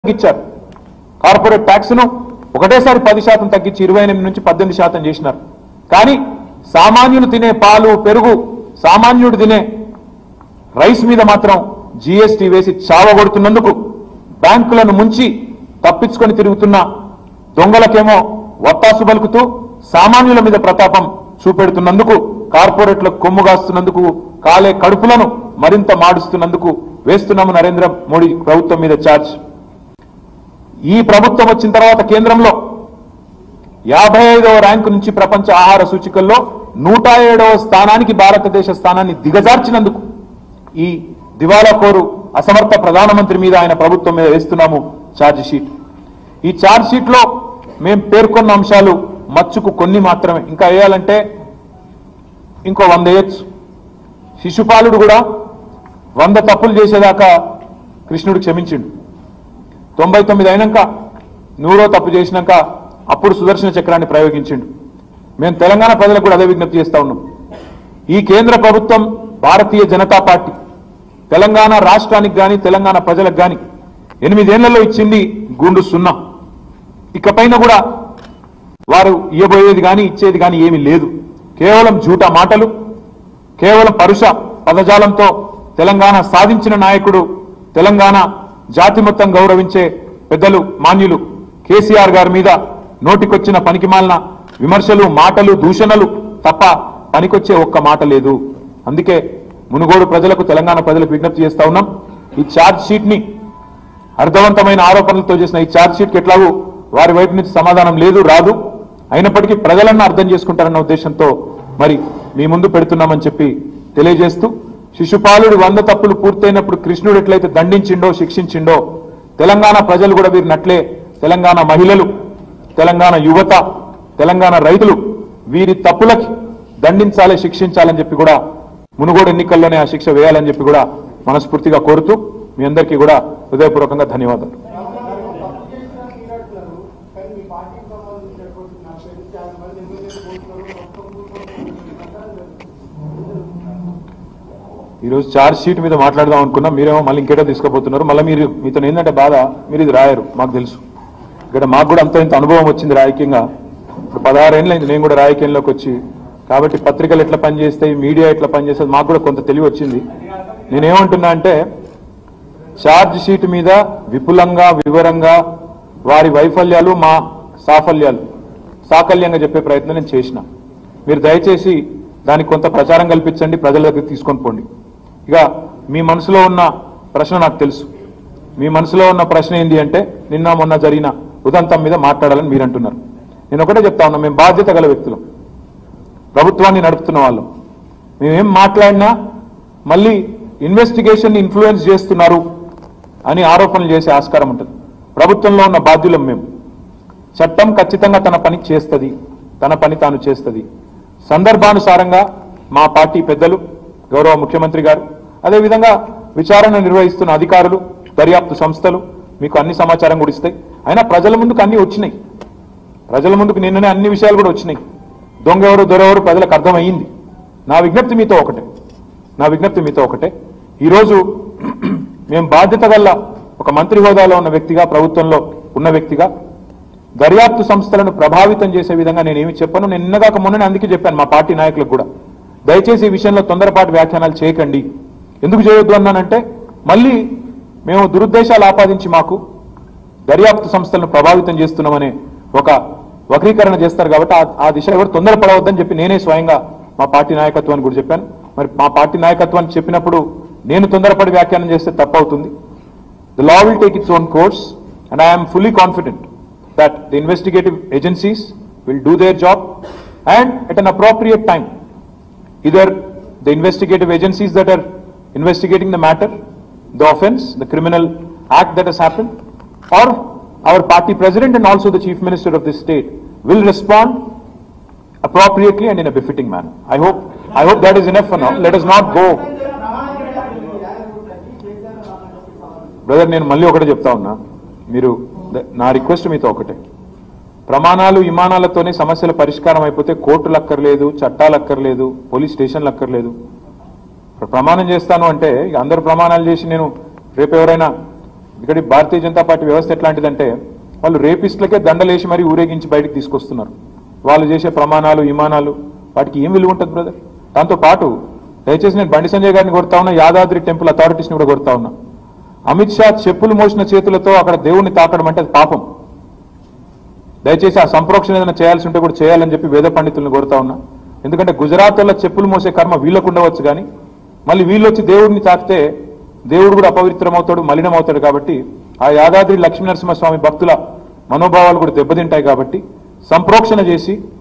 తగ్గించారు corporate tax ను ఒకటేసారి పది శాతం తగ్గించి ఇరవై ఎనిమిది నుంచి పద్దెనిమిది శాతం చేసినారు కానీ సామాన్యులు తినే పాలు పెరుగు సామాన్యుడు తినే రైస్ మీద మాత్రం జీఎస్టీ వేసి చావగొడుతున్నందుకు బ్యాంకులను ముంచి తప్పించుకొని తిరుగుతున్న దొంగలకేమో వత్తాసు పలుకుతూ సామాన్యుల మీద ప్రతాపం చూపెడుతున్నందుకు కార్పొరేట్లకు కొమ్ము కాస్తున్నందుకు కాలే కడుపులను మరింత మాడుస్తున్నందుకు వేస్తున్నాము నరేంద్ర మోడీ ప్రభుత్వం మీద ఛార్జ్ ఈ ప్రభుత్వం వచ్చిన తర్వాత కేంద్రంలో యాభై ఐదవ ర్యాంకు నుంచి ప్రపంచ ఆహార సూచికల్లో నూట ఏడవ స్థానానికి భారతదేశ స్థానాన్ని దిగజార్చినందుకు ఈ దివాలాకోరు అసమర్థ ప్రధానమంత్రి మీద ఆయన ప్రభుత్వం మీద వేస్తున్నాము ఛార్జ్ షీట్ ఈ ఛార్జ్ షీట్ లో మేము పేర్కొన్న అంశాలు మచ్చుకు కొన్ని మాత్రమే ఇంకా వేయాలంటే ఇంకో వంద వేయచ్చు శిశుపాలుడు కూడా వంద తప్పులు చేసేదాకా కృష్ణుడు క్షమించిండు తొంభై తొమ్మిది అయినాక నూరో తప్పు చేసినాక అప్పుడు సుదర్శన చక్రాన్ని ప్రయోగించిండు మేము తెలంగాణ ప్రజలకు కూడా అదే విజ్ఞప్తి చేస్తా ఉన్నాం ఈ కేంద్ర ప్రభుత్వం భారతీయ జనతా పార్టీ తెలంగాణ రాష్ట్రానికి గాని తెలంగాణ ప్రజలకు గాని ఎనిమిదేళ్లలో ఇచ్చింది గుండు సున్నా ఇకపైన కూడా వారు ఇవ్వబోయేది కానీ ఇచ్చేది కానీ ఏమీ లేదు కేవలం జూటా మాటలు కేవలం పరుష పదజాలంతో తెలంగాణ సాధించిన నాయకుడు తెలంగాణ జాతి మొత్తం గౌరవించే పెద్దలు మాన్యులు కేసీఆర్ గారి మీద నోటికొచ్చిన పనికిమాలిన విమర్శలు మాటలు దూషణలు తప్ప పనికొచ్చే ఒక్క మాట లేదు అందుకే మునుగోడు ప్రజలకు తెలంగాణ ప్రజలకు విజ్ఞప్తి చేస్తా ఉన్నాం ఈ ఛార్జ్ షీట్ ని అర్థవంతమైన ఆరోపణలతో చేసిన ఈ ఛార్జ్ షీట్ కి ఎట్లాగూ వారి వైపు నుంచి సమాధానం లేదు రాదు అయినప్పటికీ ప్రజలన్న అర్థం చేసుకుంటారన్న ఉద్దేశంతో మరి మీ ముందు పెడుతున్నామని చెప్పి తెలియజేస్తూ శిశుపాలుడు వంద తప్పులు పూర్తయినప్పుడు కృష్ణుడు ఎట్లయితే దండించిండో శిక్షించిండో తెలంగాణ ప్రజలు కూడా వీరినట్లే తెలంగాణ మహిళలు తెలంగాణ యువత తెలంగాణ రైతులు వీరి తప్పులకి దండించాలి శిక్షించాలని చెప్పి కూడా మునుగోడు ఎన్నికల్లోనే ఆ శిక్ష వేయాలని చెప్పి కూడా మనస్ఫూర్తిగా కోరుతూ మీ అందరికీ కూడా హృదయపూర్వకంగా ధన్యవాదాలు కానీ మీ పార్టీకి సంబంధించినటువంటి నా ఫ్రెండ్స్ చాలా మంది ఎమ్మెల్యేలు పోతున్నారు మొత్తం ఈరోజు ఛార్జ్ షీట్ మీద మాట్లాడదాం అనుకున్నా మీరేమో మళ్ళీ ఇంకేటో తీసుకుపోతున్నారు మళ్ళీ మీరు మీతో ఏంటంటే బాధ మీరు ఇది రాయరు మాకు తెలుసు ఇక్కడ మాకు కూడా అంత ఇంత అనుభవం వచ్చింది రాజకీయంగా ఇప్పుడు పదహారేళ్ళైంది నేను కూడా రాజకీయంలోకి వచ్చి కాబట్టి పత్రికలు ఎట్లా పనిచేస్తాయి మీడియా ఎట్లా పనిచేస్తుంది మాకు కూడా కొంత తెలివి వచ్చింది నేనేమంటున్నా అంటే ఛార్జ్ షీట్ మీద విపులంగా వివరంగా వారి వైఫల్యాలు మా సాఫల్యాలు సాకల్యంగా చెప్పే ప్రయత్నం నేను చేసిన మీరు దయచేసి దానికి కొంత ప్రచారం కల్పించండి ప్రజల దగ్గర తీసుకొని పోండి ఇక మీ మనసులో ఉన్న ప్రశ్న నాకు తెలుసు మీ మనసులో ఉన్న ప్రశ్న ఏంటి అంటే నిన్న మొన్న జరిగిన ఉదంతం మీద మాట్లాడాలని మీరు అంటున్నారు నేను ఒకటే చెప్తా ఉన్నా మేము బాధ్యత గల వ్యక్తులం ప్రభుత్వాన్ని నడుపుతున్న వాళ్ళం మేమేం మాట్లాడినా మళ్ళీ ఇన్వెస్టిగేషన్ ఇన్ఫ్లుయెన్స్ చేస్తున్నారు అని ఆరోపణలు చేసే ఆస్కారం ఉంటుంది ప్రభుత్వంలో ఉన్న బాధ్యులం మేము చట్టం ఖచ్చితంగా తన పని చేస్తుంది తన పని తాను చేస్తుంది సందర్భానుసారంగా మా పార్టీ పెద్దలు గౌరవ ముఖ్యమంత్రి గారు అదేవిధంగా విచారణ నిర్వహిస్తున్న అధికారులు దర్యాప్తు సంస్థలు మీకు అన్ని సమాచారం కూడా ఇస్తాయి అయినా ప్రజల ముందుకు అన్ని వచ్చినాయి ప్రజల ముందుకు నిన్ననే అన్ని విషయాలు కూడా వచ్చినాయి దొంగ ఎవరు దొరెవరు ప్రజలకు అర్థమయ్యింది నా విజ్ఞప్తి మీతో ఒకటే నా విజ్ఞప్తి మీతో ఒకటే ఈరోజు మేము బాధ్యత గల ఒక మంత్రి హోదాలో ఉన్న వ్యక్తిగా ప్రభుత్వంలో ఉన్న వ్యక్తిగా దర్యాప్తు సంస్థలను ప్రభావితం చేసే విధంగా నేను ఏమి చెప్పను నేను నిన్నగాక మొన్ననే అందుకే చెప్పాను మా పార్టీ నాయకులకు కూడా దయచేసి ఈ విషయంలో తొందరపాటు వ్యాఖ్యానాలు చేయకండి ఎందుకు చేయొద్దు అన్నానంటే మళ్ళీ మేము దురుద్దేశాలు ఆపాదించి మాకు దర్యాప్తు సంస్థలను ప్రభావితం చేస్తున్నామనే ఒక వక్రీకరణ చేస్తారు కాబట్టి ఆ- ఆ దిశ ఎవరు తొందరపడవద్దని చెప్పి నేనే స్వయంగా మా పార్టీ నాయకత్వాన్ని కూడా చెప్పాను మరి మా పార్టీ నాయకత్వాన్ని చెప్పినప్పుడు నేను తొందరపడి వ్యాఖ్యానం చేస్తే తప్పవుతుంది The law will take its own course, and I am fully confident that the investigative agencies will do their job and at an appropriate time. Either the investigative agencies that are investigating the matter, the offense, the criminal act that has happened, or our party president and also the chief minister of this state will respond appropriately and in a befitting manner. I hope, I hope that is enough for now. Let us not go brother నేను మళ్ళీ ఒకటే చెప్తా ఉన్నా మీరు the- నా request మీతో ఒకటే ప్రమాణాలు విమానాలతోనే సమస్యల పరిష్కారం అయిపోతే కోర్టులు అక్కర్లేదు చట్టాలు అక్కర్లేదు పోలీస్ స్టేషన్లు అక్కర్లేదు ఇప్పుడు ప్రమాణం చేస్తాను అంటే ఇక అందరు ప్రమాణాలు చేసి నేను రేపు ఎవరైనా ఇక్కడ ఈ భారతీయ జనతా పార్టీ వ్యవస్థ ఎట్లాంటిదంటే వాళ్ళు రేపిస్టులకే దండలేసి మరీ ఊరేగించి బయటకు తీసుకొస్తున్నారు వాళ్ళు చేసే ప్రమాణాలు విమానాలు వాటికి ఏం విలువ ఉంటుంది బ్రదర్ దాంతో పాటు దయచేసి నేను బండి సంజయ్ గారిని కొడతా ఉన్నా యాదాద్రి టెంపుల్ అథారిటీస్ని కూడా కొడతా ఉన్నా అమిత్ షా చెప్పులు మోసిన చేతులతో అక్కడ దేవుణ్ణి తాకడం అంటే అది పాపం దయచేసి ఆ సంప్రోక్షణ ఏదైనా చేయాల్సి ఉంటే కూడా చేయాలని చెప్పి వేద పండితులను కోరుతా ఉన్నా ఎందుకంటే గుజరాత్ వల్ల చెప్పులు మోసే కర్మ వీళ్ళకు ఉండవచ్చు కానీ మళ్ళీ వీళ్ళు వచ్చి దేవుడిని తాకితే దేవుడు కూడా అపవిత్రమవుతాడు మలినమవుతాడు కాబట్టి ఆ యాదాద్రి లక్ష్మీనరసింహస్వామి భక్తుల మనోభావాలు కూడా దెబ్బతింటాయి కాబట్టి సంప్రోక్షణ చేసి